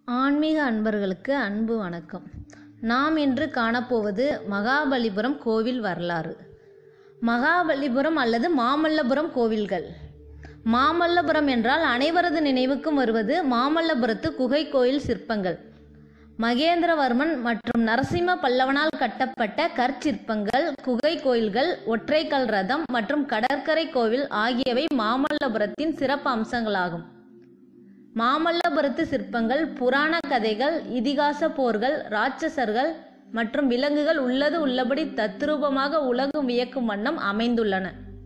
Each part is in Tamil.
ஆன்மீக அன்பர்களுக்கு அன்பு வணக்கம் நாம் இன்று காணப்போவது மகாபலிபுரம் கோவில் வரலாறு மகாபலிபுரம் அல்லது மாமல்லபுரம் கோவில்கள் மாமல்லபுரம் என்றால் அனைவரது நினைவுக்கும் வருவது மாமல்லபுரத்து குகை கோயில் சிற்பங்கள் மகேந்திரவர்மன் மற்றும் நரசிம்ம பல்லவனால் கட்டப்பட்ட கற்சிற்பங்கள் குகை கோயில்கள் ஒற்றைக்கல் ரதம் மற்றும் கடற்கரை கோவில் ஆகியவை மாமல்லபுரத்தின் சிறப்பு அம்சங்களாகும் மாமல்லபுரத்து சிற்பங்கள் புராண கதைகள் இதிகாச போர்கள் ராட்சசர்கள் மற்றும் விலங்குகள் உள்ளது உள்ளபடி தத்ரூபமாக உலகம் வியக்கும் வண்ணம் அமைந்துள்ளன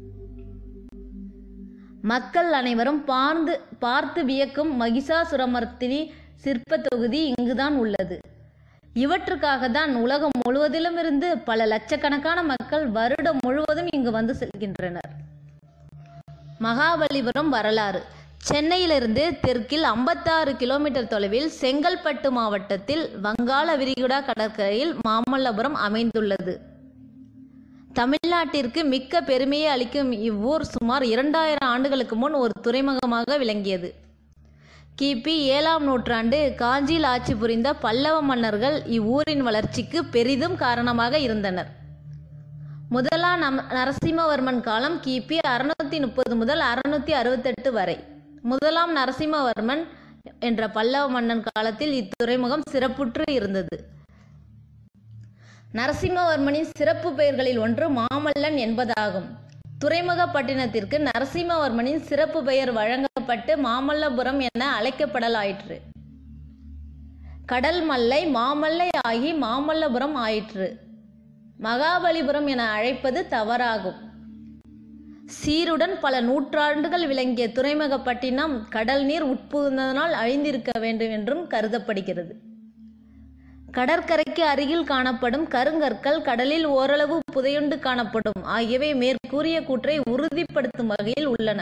மக்கள் அனைவரும் பார்ந்து பார்த்து வியக்கும் மகிஷாசுரமர்த்தினி சிற்ப தொகுதி இங்குதான் உள்ளது இவற்றுக்காக தான் உலகம் முழுவதிலும் இருந்து பல லட்சக்கணக்கான மக்கள் வருடம் முழுவதும் இங்கு வந்து செல்கின்றனர் மகாபலிபுரம் வரலாறு சென்னையிலிருந்து தெற்கில் ஐம்பத்தாறு கிலோமீட்டர் தொலைவில் செங்கல்பட்டு மாவட்டத்தில் வங்காள விரிகுடா கடற்கரையில் மாமல்லபுரம் அமைந்துள்ளது தமிழ்நாட்டிற்கு மிக்க பெருமையை அளிக்கும் இவ்வூர் சுமார் இரண்டாயிரம் ஆண்டுகளுக்கு முன் ஒரு துறைமுகமாக விளங்கியது கிபி ஏழாம் நூற்றாண்டு காஞ்சியில் ஆட்சி புரிந்த பல்லவ மன்னர்கள் இவ்வூரின் வளர்ச்சிக்கு பெரிதும் காரணமாக இருந்தனர் முதலாம் நம் நரசிம்மவர்மன் காலம் கிபி அறுநூத்தி முப்பது முதல் அறுநூத்தி அறுபத்தெட்டு வரை முதலாம் நரசிம்மவர்மன் என்ற பல்லவ மன்னன் காலத்தில் இத்துறைமுகம் சிறப்புற்று இருந்தது நரசிம்மவர்மனின் சிறப்பு பெயர்களில் ஒன்று மாமல்லன் என்பதாகும் துறைமுகப்பட்டினத்திற்கு நரசிம்மவர்மனின் சிறப்பு பெயர் வழங்கப்பட்டு மாமல்லபுரம் என அழைக்கப்படலாயிற்று கடல் மல்லை மாமல்லை ஆகி மாமல்லபுரம் ஆயிற்று மகாபலிபுரம் என அழைப்பது தவறாகும் சீருடன் பல நூற்றாண்டுகள் விளங்கிய துறைமுகப்பட்டினம் கடல் நீர் உட்புகுந்ததனால் அழிந்திருக்க வேண்டும் என்றும் கருதப்படுகிறது கடற்கரைக்கு அருகில் காணப்படும் கருங்கற்கள் கடலில் ஓரளவு புதையுண்டு காணப்படும் ஆகியவை மேற்கூறிய கூற்றை உறுதிப்படுத்தும் வகையில் உள்ளன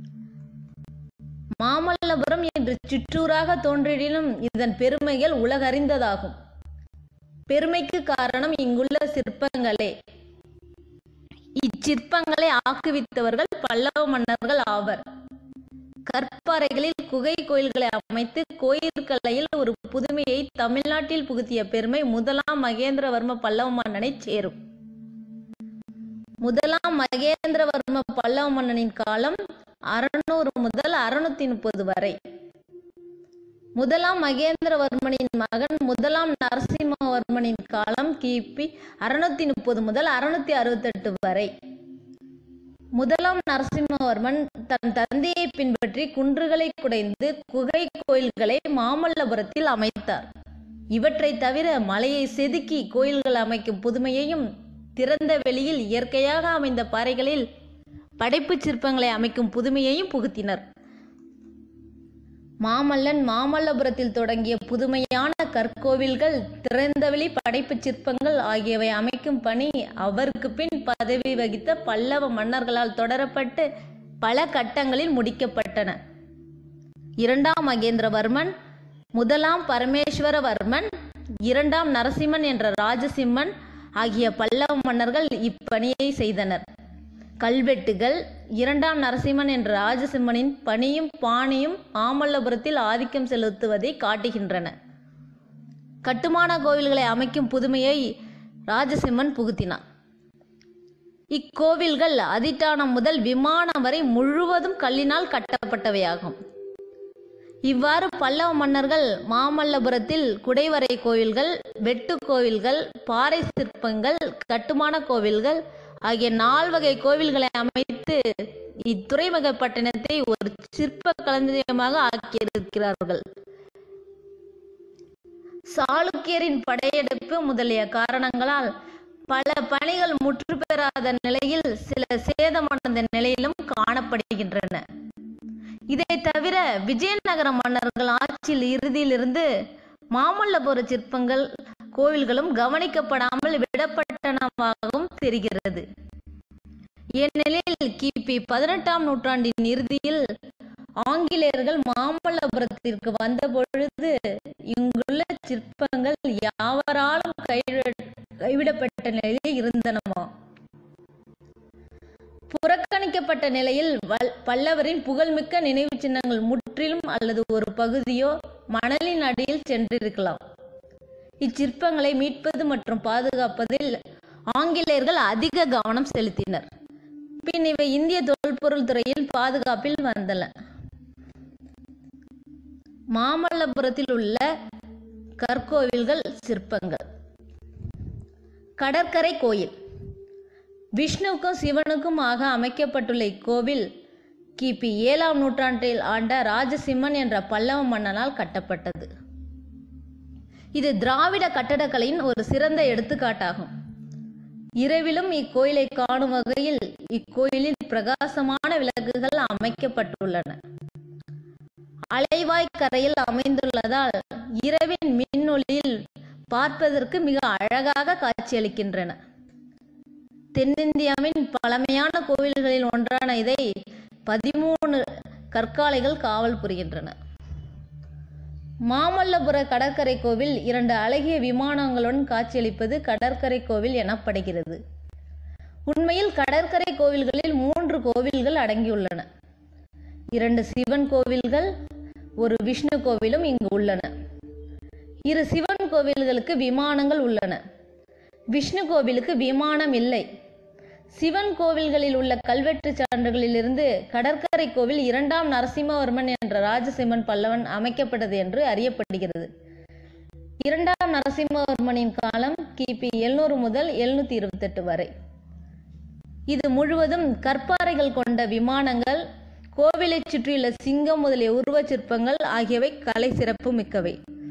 மாமல்லபுரம் என்று சிற்றூராக தோன்றிடினும் இதன் பெருமைகள் உலகறிந்ததாகும் பெருமைக்கு காரணம் இங்குள்ள சிற்பங்களே இச்சிற்பங்களை ஆக்குவித்தவர்கள் பல்லவ மன்னர்கள் ஆவர் கற்பாறைகளில் குகை கோயில்களை அமைத்து கோயில் கலையில் ஒரு புதுமையை தமிழ்நாட்டில் புகுத்திய பெருமை முதலாம் மகேந்திரவர்ம பல்லவ மன்னனை சேரும் முதலாம் மகேந்திரவர்ம பல்லவ மன்னனின் காலம் அறுநூறு முதல் அறுநூத்தி முப்பது வரை முதலாம் மகேந்திரவர்மனின் மகன் முதலாம் நரசிம்மவர்மனின் காலம் கிபி அறுநூத்தி முப்பது முதல் அறுநூத்தி அறுபத்தெட்டு வரை முதலாம் நரசிம்மவர்மன் தன் தந்தையை பின்பற்றி குன்றுகளை குடைந்து குகை கோயில்களை மாமல்லபுரத்தில் அமைத்தார் இவற்றை தவிர மலையை செதுக்கி கோயில்கள் அமைக்கும் புதுமையையும் திறந்த வெளியில் இயற்கையாக அமைந்த பாறைகளில் படைப்புச் சிற்பங்களை அமைக்கும் புதுமையையும் புகுத்தினர் மாமல்லன் மாமல்லபுரத்தில் தொடங்கிய புதுமையான கற்கோவில்கள் திறந்தவெளி படைப்புச் சிற்பங்கள் ஆகியவை அமைக்கும் பணி அவருக்கு பின் பதவி வகித்த பல்லவ மன்னர்களால் தொடரப்பட்டு பல கட்டங்களில் முடிக்கப்பட்டன இரண்டாம் மகேந்திரவர்மன் முதலாம் பரமேஸ்வரவர்மன் இரண்டாம் நரசிம்மன் என்ற ராஜசிம்மன் ஆகிய பல்லவ மன்னர்கள் இப்பணியை செய்தனர் கல்வெட்டுகள் இரண்டாம் நரசிம்மன் என்ற ராஜசிம்மனின் பணியும் பாணியும் மாமல்லபுரத்தில் ஆதிக்கம் செலுத்துவதை காட்டுகின்றன கட்டுமான கோவில்களை அமைக்கும் புதுமையை ராஜசிம்மன் புகுத்தினார் இக்கோவில்கள் அதிட்டானம் முதல் விமானம் வரை முழுவதும் கல்லினால் கட்டப்பட்டவையாகும் இவ்வாறு பல்லவ மன்னர்கள் மாமல்லபுரத்தில் குடைவரை கோவில்கள் வெட்டு கோவில்கள் பாறை சிற்பங்கள் கட்டுமான கோவில்கள் ஆகிய நால்வகை கோவில்களை அமைத்து இத்துறைமுக பட்டணத்தை ஒரு சிற்ப களஞ்சியமாக ஆக்கியிருக்கிறார்கள் சாளுக்கியரின் படையெடுப்பு முதலிய காரணங்களால் பல பணிகள் முற்று பெறாத நிலையில் சில சேதமடைந்த நிலையிலும் காணப்படுகின்றன இதை தவிர விஜயநகர மன்னர்கள் ஆட்சியில் இறுதியிலிருந்து மாமல்லபுர சிற்பங்கள் கோவில்களும் கவனிக்கப்படாமல் விடப்பட்டனவாகவும் தெரிகிறது ஏனெனில் கிபி பதினெட்டாம் நூற்றாண்டின் இறுதியில் ஆங்கிலேயர்கள் மாமல்லபுரத்திற்கு வந்த பொழுது இங்குள்ள சிற்பங்கள் யாவராலும் கைவிடப்பட்ட நிலையில் இருந்தனவா புறக்கணிக்கப்பட்ட நிலையில் பல்லவரின் புகழ்மிக்க நினைவு சின்னங்கள் முற்றிலும் அல்லது ஒரு பகுதியோ மணலின் அடியில் சென்றிருக்கலாம் இச்சிற்பங்களை மீட்பது மற்றும் பாதுகாப்பதில் ஆங்கிலேயர்கள் அதிக கவனம் செலுத்தினர் பின் இவை இந்திய தொல்பொருள் துறையில் பாதுகாப்பில் வந்தன மாமல்லபுரத்தில் உள்ள கற்கோவில்கள் சிற்பங்கள் கடற்கரை கோயில் விஷ்ணுவுக்கும் சிவனுக்கும் ஆக அமைக்கப்பட்டுள்ள இக்கோவில் கிபி ஏழாம் நூற்றாண்டில் ஆண்ட ராஜசிம்மன் என்ற பல்லவ மன்னனால் கட்டப்பட்டது இது திராவிட கட்டடக்கலையின் ஒரு சிறந்த எடுத்துக்காட்டாகும் இரவிலும் இக்கோயிலை காணும் வகையில் இக்கோயிலில் பிரகாசமான விளக்குகள் அமைக்கப்பட்டுள்ளன அலைவாய் கரையில் அமைந்துள்ளதால் இரவின் மின்னொளியில் பார்ப்பதற்கு மிக அழகாக காட்சியளிக்கின்றன தென்னிந்தியாவின் பழமையான கோவில்களில் ஒன்றான இதை பதிமூணு கற்காலைகள் காவல் புரிகின்றன மாமல்லபுர கடற்கரை கோவில் இரண்டு அழகிய விமானங்களுடன் காட்சியளிப்பது கடற்கரை கோவில் எனப்படுகிறது உண்மையில் கடற்கரை கோவில்களில் மூன்று கோவில்கள் அடங்கியுள்ளன இரண்டு சிவன் கோவில்கள் ஒரு விஷ்ணு கோவிலும் இங்கு உள்ளன இரு சிவன் கோவில்களுக்கு விமானங்கள் உள்ளன விஷ்ணு கோவிலுக்கு விமானம் இல்லை சிவன் கோவில்களில் உள்ள கல்வெட்டு சான்றுகளிலிருந்து கடற்கரை கோவில் இரண்டாம் நரசிம்மவர்மன் என்ற ராஜசிம்மன் பல்லவன் அமைக்கப்பட்டது என்று அறியப்படுகிறது இரண்டாம் நரசிம்மவர்மனின் காலம் கிபி எழுநூறு முதல் எழுநூத்தி இருபத்தெட்டு வரை இது முழுவதும் கற்பாறைகள் கொண்ட விமானங்கள் கோவிலைச் சுற்றியுள்ள சிங்கம் முதலிய உருவச் சிற்பங்கள் ஆகியவை கலை சிறப்பு மிக்கவை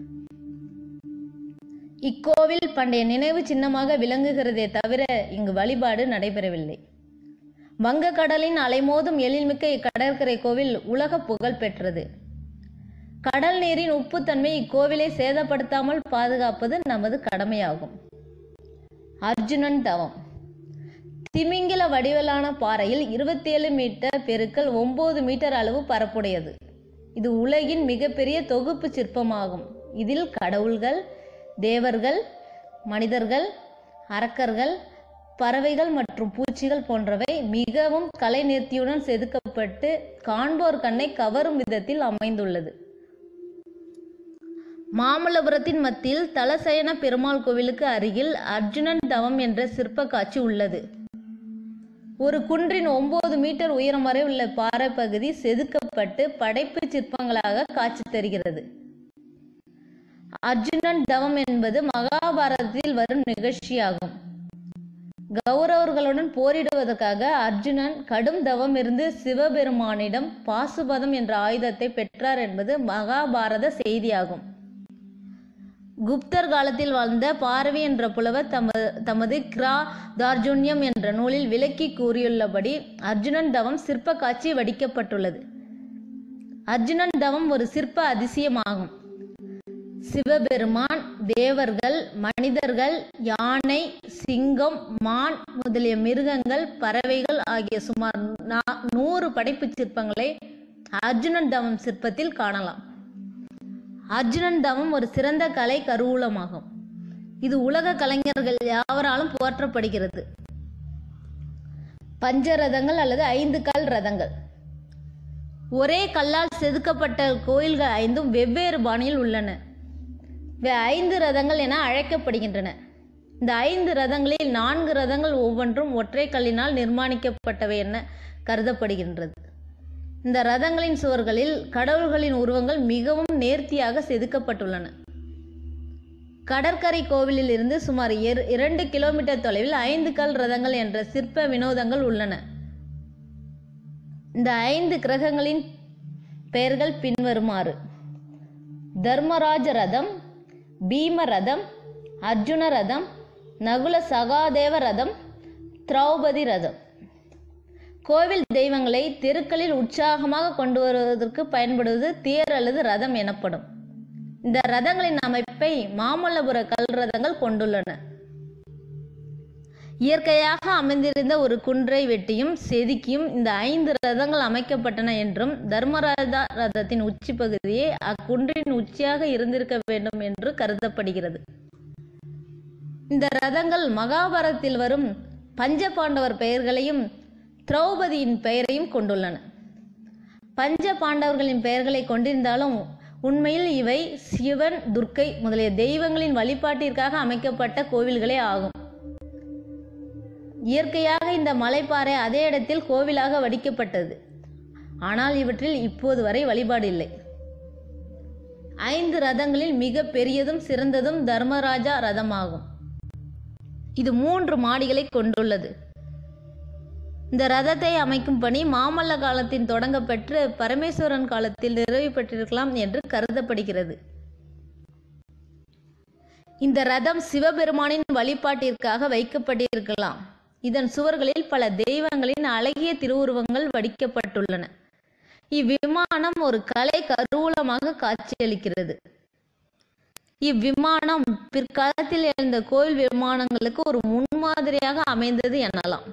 இக்கோவில் பண்டைய நினைவு சின்னமாக விளங்குகிறதே தவிர இங்கு வழிபாடு நடைபெறவில்லை வங்கக்கடலின் அலைமோதும் எழில்மிக்க இக்கடற்கரை கோவில் உலக புகழ் பெற்றது கடல் நீரின் உப்புத்தன்மை இக்கோவிலை சேதப்படுத்தாமல் பாதுகாப்பது நமது கடமையாகும் அர்ஜுனன் தவம் திமிங்கில வடிவிலான பாறையில் இருபத்தி ஏழு மீட்டர் பெருக்கல் ஒன்பது மீட்டர் அளவு பரப்புடையது இது உலகின் மிகப்பெரிய தொகுப்பு சிற்பமாகும் இதில் கடவுள்கள் தேவர்கள் மனிதர்கள் அரக்கர்கள் பறவைகள் மற்றும் பூச்சிகள் போன்றவை மிகவும் கலை நேர்த்தியுடன் செதுக்கப்பட்டு காண்போர் கண்ணை கவரும் விதத்தில் அமைந்துள்ளது மாமல்லபுரத்தின் மத்தியில் தலசயன பெருமாள் கோவிலுக்கு அருகில் அர்ஜுனன் தவம் என்ற சிற்ப காட்சி உள்ளது ஒரு குன்றின் ஒன்பது மீட்டர் உயரம் வரை உள்ள பாறை பகுதி செதுக்கப்பட்டு படைப்பு சிற்பங்களாக காட்சி தருகிறது அர்ஜுனன் தவம் என்பது மகாபாரதத்தில் வரும் நிகழ்ச்சியாகும் கௌரவர்களுடன் போரிடுவதற்காக அர்ஜுனன் கடும் தவம் இருந்து சிவபெருமானிடம் பாசுபதம் என்ற ஆயுதத்தை பெற்றார் என்பது மகாபாரத செய்தியாகும் குப்தர் காலத்தில் வாழ்ந்த பார்வி என்ற புலவர் தமது தமது கிரா தார்ஜுன்யம் என்ற நூலில் விளக்கி கூறியுள்ளபடி அர்ஜுனன் தவம் சிற்ப காட்சி வடிக்கப்பட்டுள்ளது அர்ஜுனன் தவம் ஒரு சிற்ப அதிசயமாகும் சிவபெருமான் தேவர்கள் மனிதர்கள் யானை சிங்கம் மான் முதலிய மிருகங்கள் பறவைகள் ஆகிய சுமார் நா- நூறு படைப்புச் சிற்பங்களை அர்ஜுனன் தவம் சிற்பத்தில் காணலாம் அர்ஜுனன் தவம் ஒரு சிறந்த கலை கருவூலமாகும் இது உலக கலைஞர்கள் யாவராலும் போற்றப்படுகிறது பஞ்சரதங்கள் அல்லது ஐந்து கல் ரதங்கள் ஒரே கல்லால் செதுக்கப்பட்ட கோயில்கள் ஐந்தும் வெவ்வேறு பாணியில் உள்ளன இவை ஐந்து ரதங்கள் என அழைக்கப்படுகின்றன இந்த ஐந்து ரதங்களில் நான்கு ரதங்கள் ஒவ்வொன்றும் ஒற்றை கல்லினால் நிர்மாணிக்கப்பட்டவை என கருதப்படுகின்றது இந்த ரதங்களின் சுவர்களில் கடவுள்களின் உருவங்கள் மிகவும் நேர்த்தியாக செதுக்கப்பட்டுள்ளன கடற்கரை கோவிலில் இருந்து சுமார் இர- இரண்டு கிலோமீட்டர் தொலைவில் ஐந்து கல் ரதங்கள் என்ற சிற்ப வினோதங்கள் உள்ளன இந்த ஐந்து கிரகங்களின் பெயர்கள் பின்வருமாறு தர்மராஜ ரதம் பீம ரதம் அர்ஜுன ரதம் நகுல சகாதேவ ரதம் திரௌபதி ரதம் கோவில் தெய்வங்களை தெருக்களில் உற்சாகமாக கொண்டு வருவதற்கு பயன்படுவது தேர் அல்லது ரதம் எனப்படும் இந்த ரதங்களின் அமைப்பை மாமல்லபுர கல் ரதங்கள் கொண்டுள்ளன இயற்கையாக அமைந்திருந்த ஒரு குன்றை வெட்டியும் செதுக்கியும் இந்த ஐந்து ரதங்கள் அமைக்கப்பட்டன என்றும் தர்மராஜா ரதத்தின் உச்சி பகுதியே அக்குன்றின் உச்சியாக இருந்திருக்க வேண்டும் என்று கருதப்படுகிறது இந்த ரதங்கள் மகாபாரதத்தில் வரும் பஞ்ச பாண்டவர் பெயர்களையும் திரௌபதியின் பெயரையும் கொண்டுள்ளன பஞ்ச பாண்டவர்களின் பெயர்களை கொண்டிருந்தாலும் உண்மையில் இவை சிவன் துர்க்கை முதலிய தெய்வங்களின் வழிபாட்டிற்காக அமைக்கப்பட்ட கோவில்களே ஆகும் இயற்கையாக இந்த மலைப்பாறை அதே இடத்தில் கோவிலாக வடிக்கப்பட்டது ஆனால் இவற்றில் இப்போது வரை வழிபாடு இல்லை ஐந்து ரதங்களில் மிக பெரியதும் சிறந்ததும் தர்மராஜா ரதமாகும் இது மூன்று மாடிகளை கொண்டுள்ளது இந்த ரதத்தை அமைக்கும் பணி மாமல்ல காலத்தின் தொடங்கப்பெற்று பரமேஸ்வரன் காலத்தில் நிறைவு பெற்றிருக்கலாம் என்று கருதப்படுகிறது இந்த ரதம் சிவபெருமானின் வழிபாட்டிற்காக வைக்கப்பட்டிருக்கலாம் இதன் சுவர்களில் பல தெய்வங்களின் அழகிய திருவுருவங்கள் வடிக்கப்பட்டுள்ளன இவ்விமானம் ஒரு கலை கருவூலமாக காட்சியளிக்கிறது இவ்விமானம் பிற்காலத்தில் எழுந்த கோயில் விமானங்களுக்கு ஒரு முன்மாதிரியாக அமைந்தது எனலாம்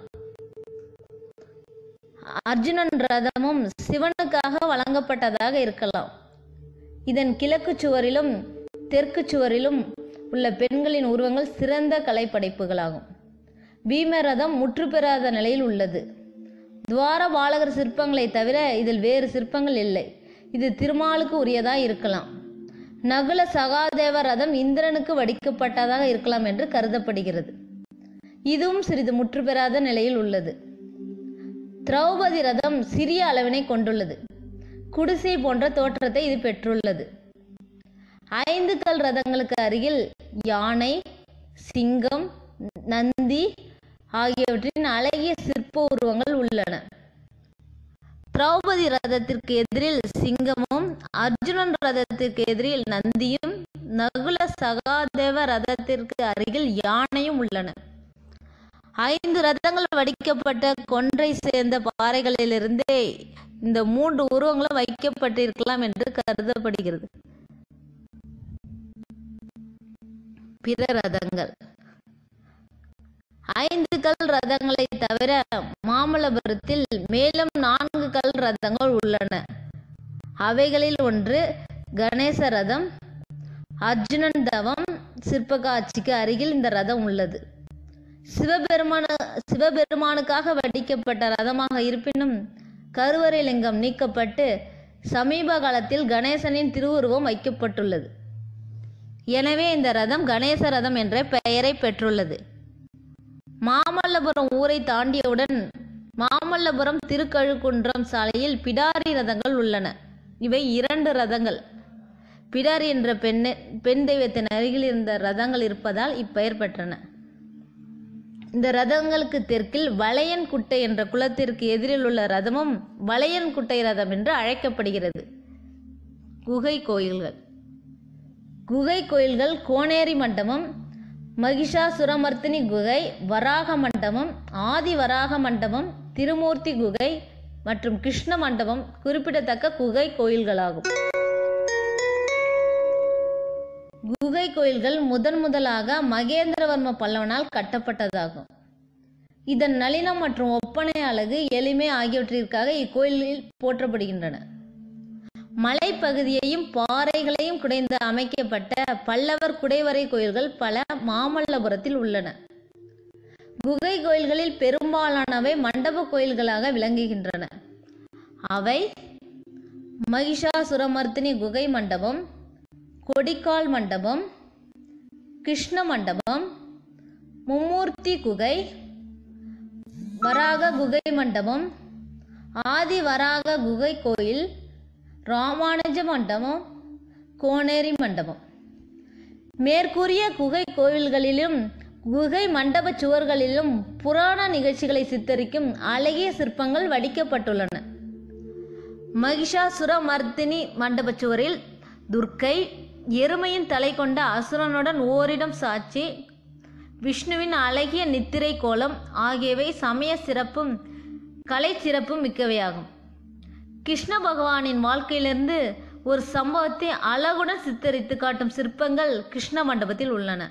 அர்ஜுனன் ரதமும் சிவனுக்காக வழங்கப்பட்டதாக இருக்கலாம் இதன் கிழக்கு சுவரிலும் தெற்கு சுவரிலும் உள்ள பெண்களின் உருவங்கள் சிறந்த கலைப்படைப்புகளாகும் பீம ரதம் முற்று பெறாத நிலையில் உள்ளது துவார பாலகர் சிற்பங்களை தவிர இதில் வேறு சிற்பங்கள் இல்லை இது திருமாலுக்கு உரியதாக இருக்கலாம் நகுல சகாதேவ ரதம் இந்திரனுக்கு வடிக்கப்பட்டதாக இருக்கலாம் என்று கருதப்படுகிறது இதுவும் சிறிது முற்று பெறாத நிலையில் உள்ளது திரௌபதி ரதம் சிறிய அளவினை கொண்டுள்ளது குடிசை போன்ற தோற்றத்தை இது பெற்றுள்ளது ஐந்து கல் ரதங்களுக்கு அருகில் யானை சிங்கம் நந்தி ஆகியவற்றின் அழகிய சிற்ப உருவங்கள் உள்ளன திரௌபதி ரதத்திற்கு எதிரில் சிங்கமும் அர்ஜுனன் ரதத்திற்கு எதிரில் நந்தியும் நகுல சகாதேவ ரதத்திற்கு அருகில் யானையும் உள்ளன ஐந்து ரதங்கள் வடிக்கப்பட்ட கொன்றை சேர்ந்த பாறைகளிலிருந்தே இந்த மூன்று உருவங்களும் வைக்கப்பட்டிருக்கலாம் என்று கருதப்படுகிறது பிற ரதங்கள் ஐந்து கல் ரதங்களை தவிர மாமல்லபுரத்தில் மேலும் நான்கு கல் ரதங்கள் உள்ளன அவைகளில் ஒன்று கணேச ரதம் அர்ஜுனன் தவம் சிற்பக்காட்சிக்கு அருகில் இந்த ரதம் உள்ளது சிவபெருமான சிவபெருமானுக்காக வடிக்கப்பட்ட ரதமாக இருப்பினும் கருவறை லிங்கம் நீக்கப்பட்டு சமீப காலத்தில் கணேசனின் திருவுருவம் வைக்கப்பட்டுள்ளது எனவே இந்த ரதம் கணேச ரதம் என்ற பெயரை பெற்றுள்ளது மாமல்லபுரம் ஊரை தாண்டியவுடன் மாமல்லபுரம் திருக்கழுக்குன்றம் சாலையில் பிடாரி ரதங்கள் உள்ளன இவை இரண்டு ரதங்கள் பிடாரி என்ற பெண்ணை பெண் தெய்வத்தின் அருகில் இருந்த ரதங்கள் இருப்பதால் இப்பெயர் பெற்றன இந்த ரதங்களுக்கு தெற்கில் வளையன் குட்டை என்ற குளத்திற்கு எதிரில் உள்ள ரதமும் வளையன் குட்டை ரதம் என்று அழைக்கப்படுகிறது குகை கோயில்கள் குகை கோயில்கள் கோனேரி மண்டபம் மகிஷாசுரமர்த்தினி குகை வராக மண்டபம் ஆதி வராக மண்டபம் திருமூர்த்தி குகை மற்றும் கிருஷ்ண மண்டபம் குறிப்பிடத்தக்க குகை கோயில்களாகும் குகை கோயில்கள் முதன் முதலாக மகேந்திரவர்ம பல்லவனால் கட்டப்பட்டதாகும் இதன் நளினம் மற்றும் ஒப்பனை அழகு எளிமை ஆகியவற்றிற்காக இக்கோயிலில் போற்றப்படுகின்றன மலைப்பகுதியையும் பாறைகளையும் குடைந்து அமைக்கப்பட்ட பல்லவர் குடைவரை கோயில்கள் பல மாமல்லபுரத்தில் உள்ளன குகை கோயில்களில் பெரும்பாலானவை மண்டப கோயில்களாக விளங்குகின்றன அவை மகிஷாசுரமர்த்தினி குகை மண்டபம் கொடிக்கால் மண்டபம் கிருஷ்ண மண்டபம் மும்மூர்த்தி குகை வராக குகை மண்டபம் ஆதி வராக குகை கோயில் ராமானுஜ மண்டபம் கோனேரி மண்டபம் மேற்கூறிய குகை கோவில்களிலும் குகை மண்டப சுவர்களிலும் புராண நிகழ்ச்சிகளை சித்தரிக்கும் அழகிய சிற்பங்கள் வடிக்கப்பட்டுள்ளன மகிஷாசுர மர்த்தினி மண்டபச் சுவரில் துர்க்கை எருமையின் தலை கொண்ட அசுரனுடன் ஓரிடம் சாட்சி விஷ்ணுவின் அழகிய நித்திரை கோலம் ஆகியவை சமய சிறப்பும் கலை சிறப்பும் மிக்கவையாகும் கிருஷ்ண பகவானின் வாழ்க்கையிலிருந்து ஒரு சம்பவத்தை அழகுடன் சித்தரித்து காட்டும் சிற்பங்கள் கிருஷ்ண மண்டபத்தில் உள்ளன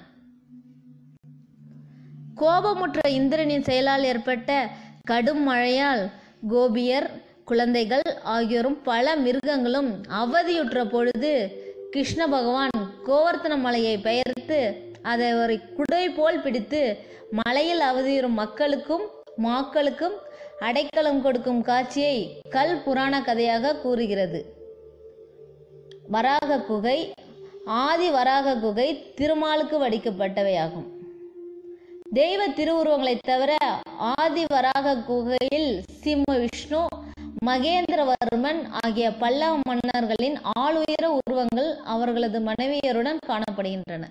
கோபமுற்ற இந்திரனின் செயலால் ஏற்பட்ட கடும் மழையால் கோபியர் குழந்தைகள் ஆகியோரும் பல மிருகங்களும் அவதியுற்ற பொழுது கிருஷ்ண பகவான் கோவர்த்தன மலையை பெயர்த்து அதை ஒரு குடை போல் பிடித்து மலையில் அவதியுறும் மக்களுக்கும் மாக்களுக்கும் அடைக்கலம் கொடுக்கும் காட்சியை கல் புராண கதையாக கூறுகிறது வராக குகை ஆதி வராக குகை திருமாலுக்கு வடிக்கப்பட்டவையாகும் தெய்வ திருவுருவங்களைத் தவிர ஆதி வராக குகையில் சிம்ம விஷ்ணு மகேந்திரவர்மன் ஆகிய பல்லவ மன்னர்களின் ஆளுயர உருவங்கள் அவர்களது மனைவியருடன் காணப்படுகின்றன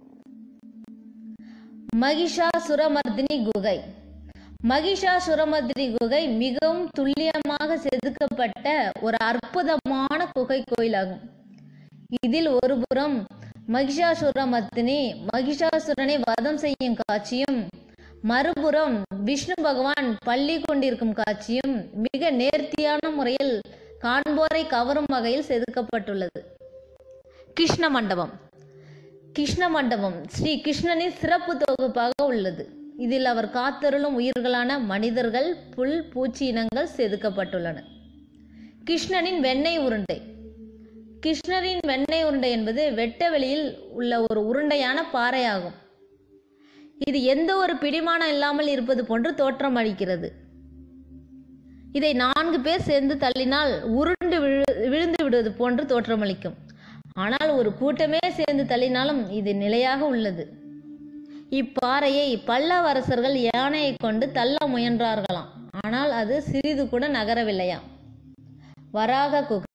மகிஷாசுரமர்தினி குகை மகிஷாசுரமர்தினி குகை மிகவும் துல்லியமாக செதுக்கப்பட்ட ஒரு அற்புதமான குகை கோயிலாகும் இதில் ஒருபுறம் மகிஷாசுரமர்த்தினி மகிஷாசுரனை வதம் செய்யும் காட்சியும் மறுபுறம் விஷ்ணு பகவான் பள்ளி கொண்டிருக்கும் காட்சியும் மிக நேர்த்தியான முறையில் காண்போரை கவரும் வகையில் செதுக்கப்பட்டுள்ளது கிருஷ்ண மண்டபம் கிருஷ்ண மண்டபம் ஸ்ரீ கிருஷ்ணனின் சிறப்பு தொகுப்பாக உள்ளது இதில் அவர் காத்தருளும் உயிர்களான மனிதர்கள் புல் பூச்சி இனங்கள் செதுக்கப்பட்டுள்ளன கிருஷ்ணனின் வெண்ணெய் உருண்டை கிருஷ்ணரின் வெண்ணெய் உருண்டை என்பது வெட்ட வெளியில் உள்ள ஒரு உருண்டையான பாறையாகும் இது எந்த ஒரு பிடிமானம் இல்லாமல் இருப்பது போன்று தோற்றம் அளிக்கிறது இதை நான்கு பேர் சேர்ந்து தள்ளினால் உருண்டு விழு விழுந்து விடுவது போன்று தோற்றமளிக்கும் ஆனால் ஒரு கூட்டமே சேர்ந்து தள்ளினாலும் இது நிலையாக உள்ளது இப்பாறையை பல்லவரசர்கள் யானையை கொண்டு தள்ள முயன்றார்களாம் ஆனால் அது சிறிது கூட நகரவில்லையாம் வராக குகை